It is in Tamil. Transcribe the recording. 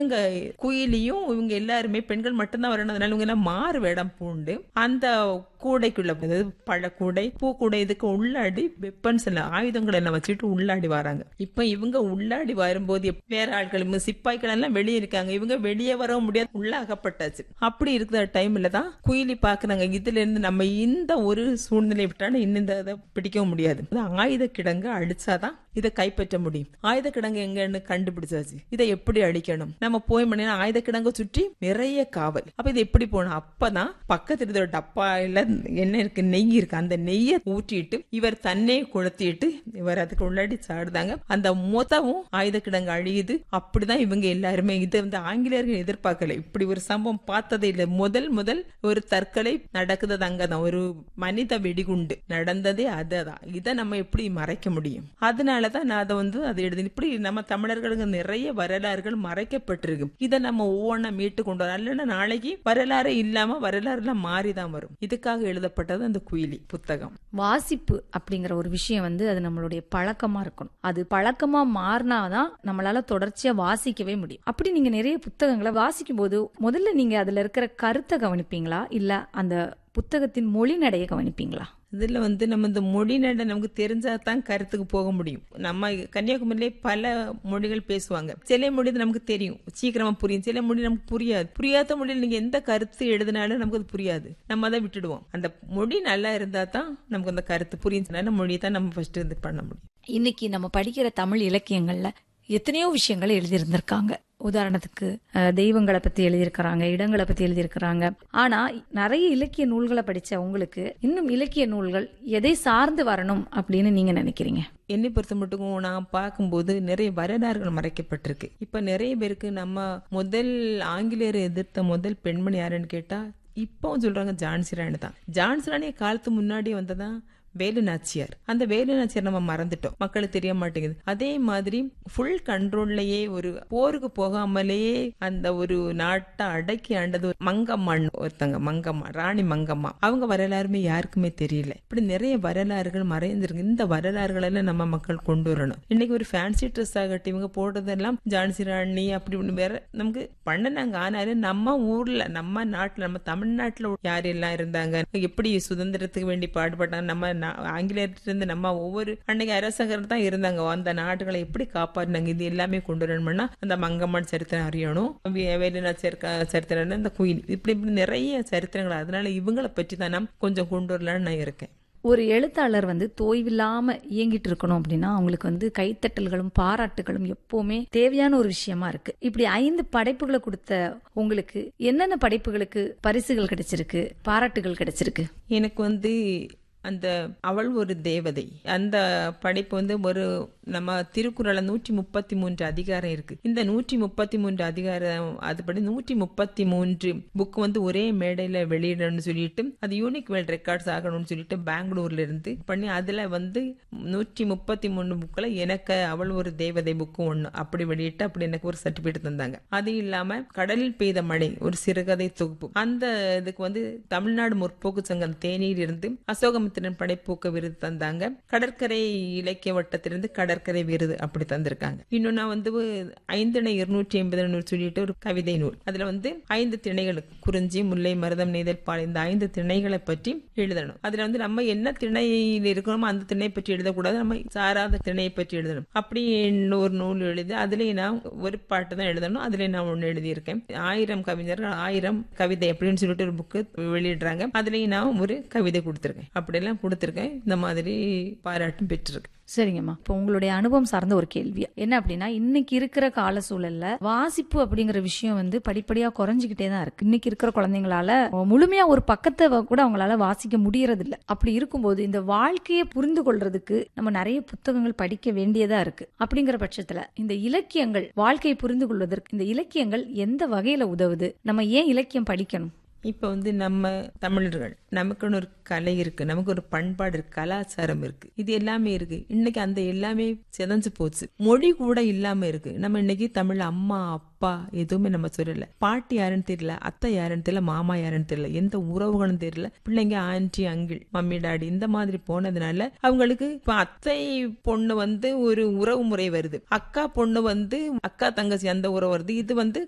இவங்க குயிலியும் இவங்க எல்லாருமே பெண்கள் மட்டும்தான் வரணும் அதனால இவங்க எல்லாம் மாறு வேடம் பூண்டு அந்த கூடைக்குள்ள அதாவது பழக்கூடை பூக்கூடை இதுக்கு உள்ளாடி வெப்பன்ஸ் எல்லாம் ஆயுதங்கள் எல்லாம் வச்சுட்டு உள்ளாடி வராங்க இப்ப இவங்க உள்ளாடி வரும்போது எப்- வேற ஆட்கள் இவங்க சிப்பாய்கள் எல்லாம் வெளியே இருக்காங்க இவங்க வெளியே வர முடியாது உள்ள அகப்பட்டாச்சு அப்படி இருக்கிற டைம்ல தான் குயிலி பாக்குறாங்க இதுல இருந்து நம்ம இந்த ஒரு சூழ்நிலை விட்டாலும் இன்னும் இந்த இதை பிடிக்கவும் முடியாது அது ஆயுத கிடங்கு அடிச்சாதான் இதை கைப்பற்ற முடியும் ஆயுத கிடங்கு எங்கன்னு கண்டுபிடிச்சாச்சு இதை எப்படி அடிக்கணும் நம்ம போய் மணி ஆயுத கிடங்க சுற்றி நிறைய காவல் அப்ப இது எப்படி போகணும் அப்பதான் பக்கத்துல இருக்கிற டப்பாயில என்ன இருக்கு நெய் இருக்கு அந்த நெய்யை ஊற்றிட்டு இவர் தன்னை கொளுத்திட்டு இவர் அதுக்கு உள்ளாடி சாடுதாங்க அந்த மொத்தமும் ஆயுத கிடங்கு அழியுது அப்படிதான் இவங்க எல்லாருமே இது வந்து ஆங்கிலேயர்கள் எதிர்பார்க்கல இப்படி ஒரு சம்பவம் பார்த்ததே இல்லை முதல் முதல் ஒரு தற்கொலை நடக்குது அங்கதான் ஒரு மனித வெடிகுண்டு நடந்ததே அதுதான் இதை நம்ம எப்படி மறைக்க முடியும் அதனாலதான் நான் அதை வந்து அதை எழுதி இப்படி நம்ம தமிழர்களுக்கு நிறைய வரலாறுகள் மறைக்கப்பட்டிருக்கு இதை நம்ம ஒவ்வொன்றா மீட்டு கொண்டு வரோம் இல்லைன்னா நாளைக்கு வரலாறு இல்லாம வரலாறுலாம் மாறிதான் வரும் இதுக்காக எழுதப்பட்டது அந்த குயிலி புத்தகம் வாசிப்பு அப்படிங்கிற ஒரு விஷயம் வந்து அது நம்மளுடைய பழக்கமா இருக்கணும் அது பழக்கமா மாறினாதான் நம்மளால தொடர்ச்சியா வாசிக்கவே முடியும் அப்படி நீங்க நிறைய புத்தகங்களை வாசிக்கும் போது முதல்ல நீங்க அதுல இருக்கிற கருத்தை கவனிப்பீங்களா இல்ல அந்த புத்தகத்தின் மொழி நடையை கவனிப்பீங்களா இதுல வந்து நம்ம இந்த மொழி நட நமக்கு தெரிஞ்சா தான் கருத்துக்கு போக முடியும் நம்ம கன்னியாகுமரியிலே பல மொழிகள் பேசுவாங்க சில மொழி நமக்கு தெரியும் சீக்கிரமா புரியும் சில மொழி நமக்கு புரியாது புரியாத மொழியில் நீங்க எந்த கருத்து எழுதினாலும் நமக்கு அது புரியாது நம்ம அதை விட்டுடுவோம் அந்த மொழி நல்லா இருந்தா தான் நமக்கு அந்த கருத்து புரியும் மொழியை தான் நம்ம ஃபர்ஸ்ட் இது பண்ண முடியும் இன்னைக்கு நம்ம படிக்கிற தமிழ் இலக்கியங்கள்ல எத்தனையோ விஷயங்கள் எழுதியிருந்திருக்காங்க உதாரணத்துக்கு அஹ், தெய்வங்களை பத்தி எழுதியிருக்கிறாங்க இடங்களை பத்தி எழுதியிருக்கிறாங்க ஆனா நிறைய இலக்கிய நூல்களை படிச்ச உங்களுக்கு இன்னும் இலக்கிய நூல்கள் எதை சார்ந்து வரணும் அப்படின்னு நீங்க நினைக்கிறீங்க என்னை பொறுத்த மட்டும் நான் பார்க்கும்போது நிறைய வரலாறுகள் மறைக்கப்பட்டிருக்கு இப்ப நிறைய பேருக்கு நம்ம முதல் ஆங்கிலேயரை எதிர்த்த முதல் பெண்மணி யாருன்னு கேட்டா இப்பவும் சொல்றாங்க ஜான்சி ராணி தான் ஜான்சி ராணி காலத்து முன்னாடி வந்ததான் வேலு நாச்சியார் அந்த வேலு நாச்சியார் நம்ம மறந்துட்டோம் மக்களுக்கு தெரிய மாட்டேங்குது அதே மாதிரி ஃபுல் கண்ட்ரோல்லையே ஒரு போருக்கு போகாமலேயே அந்த ஒரு நாட்டை அடக்கி ஆண்டது ஒரு மங்கம்மான் ஒருத்தங்க மங்கம்மா ராணி மங்கம்மா அவங்க வரலாறுமே யாருக்குமே தெரியல இப்படி நிறைய வரலாறுகள் மறைந்திருக்கு இந்த வரலாறுகள் எல்லாம் நம்ம மக்கள் கொண்டு வரணும் இன்னைக்கு ஒரு ஃபேன்சி ட்ரெஸ் ஆகட்டும் இவங்க போடுறதெல்லாம் ஜான்சி ராணி அப்படி ஒண்ணு வேற நமக்கு பண்ணனாங்க ஆனாலும் நம்ம ஊர்ல நம்ம நாட்டுல நம்ம தமிழ்நாட்டுல யார் எல்லாம் இருந்தாங்க எப்படி சுதந்திரத்துக்கு வேண்டி பாடுபட்டாங்க நம்ம நா- ஆங்கிலேயர்கிட்ட நம்ம ஒவ்வொரு அன்னைக்கு அரசகர் தான் இருந்தாங்க அந்த நாடுகளை எப்படி காப்பாற்றினாங்க இது எல்லாமே கொண்டு வரணும்னா அந்த மங்கம்மன் சரித்திரம் அறியணும் வே- வேலுநாள் சரிக்க சரித்திரம் இந்த குயில் இப்படி இப்படி நிறைய சரித்திரங்கள் அதனால இவங்களை பற்றி தான் நான் கொஞ்சம் கொண்டு வரலான்னு நான் இருக்கேன் ஒரு எழுத்தாளர் வந்து தோய்வில்லாம இயங்கிட்டு இருக்கணும் அப்படின்னா அவங்களுக்கு வந்து கைத்தட்டல்களும் பாராட்டுகளும் எப்பவுமே தேவையான ஒரு விஷயமா இருக்கு இப்படி ஐந்து படைப்புகளை கொடுத்த உங்களுக்கு என்னென்ன படைப்புகளுக்கு பரிசுகள் கிடைச்சிருக்கு பாராட்டுகள் கிடைச்சிருக்கு எனக்கு வந்து அந்த அவள் ஒரு தேவதை அந்த படைப்பு வந்து ஒரு நம்ம திருக்குறள நூற்றி முப்பத்தி மூன்று அதிகாரம் இருக்கு இந்த நூற்றி முப்பத்தி மூன்று அதிகாரம் அதுபடி நூற்றி முப்பத்தி மூன்று புக் வந்து ஒரே மேடையில வெளியிடணும்னு சொல்லிட்டு அது யூனிக் வேர்ல்ட் ரெக்கார்ட்ஸ் ஆகணும்னு சொல்லிட்டு பெங்களூர்ல இருந்து பண்ணி அதுல வந்து நூற்றி முப்பத்தி மூணு புக்கில் எனக்கு அவள் ஒரு தேவதை புக்கு ஒண்ணு அப்படி வெளியிட்டு அப்படி எனக்கு ஒரு சர்டிபிகேட் தந்தாங்க அது இல்லாம கடலில் பெய்த மழை ஒரு சிறுகதை தொகுப்பு அந்த இதுக்கு வந்து தமிழ்நாடு முற்போக்கு சங்கம் தேனியில் இருந்து அசோகமித்திரன் படைப்பூக்க விருது தந்தாங்க கடற்கரை இலக்கிய வட்டத்திலிருந்து கடற்கரை விருது அப்படி தந்திருக்காங்க இன்னொன்னு வந்து ஐந்திணை இருநூற்றி எண்பது நூறு சொல்லிட்டு ஒரு கவிதை நூல் அதுல வந்து ஐந்து திணைகள் குறிஞ்சி முல்லை மருதம் நெய்தல் பால் இந்த ஐந்து திணைகளை பற்றி எழுதணும் அதுல வந்து நம்ம என்ன திணையில் இருக்கணுமோ அந்த திணை பற்றி எழுதக்கூடாது நம்ம சாராத திணையை பற்றி எழுதணும் அப்படி ஒரு நூல் எழுதி அதுலயே நான் ஒரு பாட்டு தான் எழுதணும் அதுல நான் ஒண்ணு எழுதியிருக்கேன் ஆயிரம் கவிஞர்கள் ஆயிரம் கவிதை அப்படின்னு சொல்லிட்டு ஒரு புக்கு வெளியிடுறாங்க அதுலயும் நான் ஒரு கவிதை கொடுத்திருக்கேன் அப்படியெல்லாம் கொடுத்திருக்கேன் இந்த மாதிரி பாராட்டும் பெற்றிருக்கேன் சரிங்கம்மா இப்போ உங்களுடைய அனுபவம் சார்ந்த ஒரு கேள்வி என்ன அப்படின்னா இன்னைக்கு இருக்கிற கால சூழல்ல வாசிப்பு அப்படிங்கிற விஷயம் வந்து படிப்படியா குறைஞ்சிக்கிட்டே தான் இருக்கு இன்னைக்கு இருக்கிற குழந்தைங்களால முழுமையா ஒரு பக்கத்தை வ- கூட அவங்களால வாசிக்க முடியறது இல்ல அப்படி இருக்கும்போது இந்த வாழ்க்கையை புரிந்து கொள்றதுக்கு நம்ம நிறைய புத்தகங்கள் படிக்க வேண்டியதா இருக்கு அப்படிங்கிற பட்சத்துல இந்த இலக்கியங்கள் வாழ்க்கையை புரிந்து கொள்வதற்கு இந்த இலக்கியங்கள் எந்த வகையில உதவுது நம்ம ஏன் இலக்கியம் படிக்கணும் இப்ப வந்து நம்ம தமிழர்கள் நமக்குன்னு ஒரு கலை இருக்கு நமக்கு ஒரு பண்பாடு இருக்கு கலாச்சாரம் இருக்கு இது எல்லாமே இருக்கு இன்னைக்கு அந்த எல்லாமே சிதஞ்சு போச்சு மொழி கூட இல்லாம இருக்கு நம்ம இன்னைக்கு தமிழ் அம்மா அப்பா எதுவுமே நம்ம சொல்லல பாட்டி யாருன்னு தெரியல அத்தை யாருன்னு தெரியல மாமா யாருன்னு தெரியல எந்த உறவுகளும் தெரியல பிள்ளைங்க ஆன்டி அங்கிள் மம்மி டாடி இந்த மாதிரி போனதுனால அவங்களுக்கு இப்ப அத்தை பொண்ணு வந்து ஒரு உறவு முறை வருது அக்கா பொண்ணு வந்து அக்கா தங்கச்சி அந்த உறவு வருது இது வந்து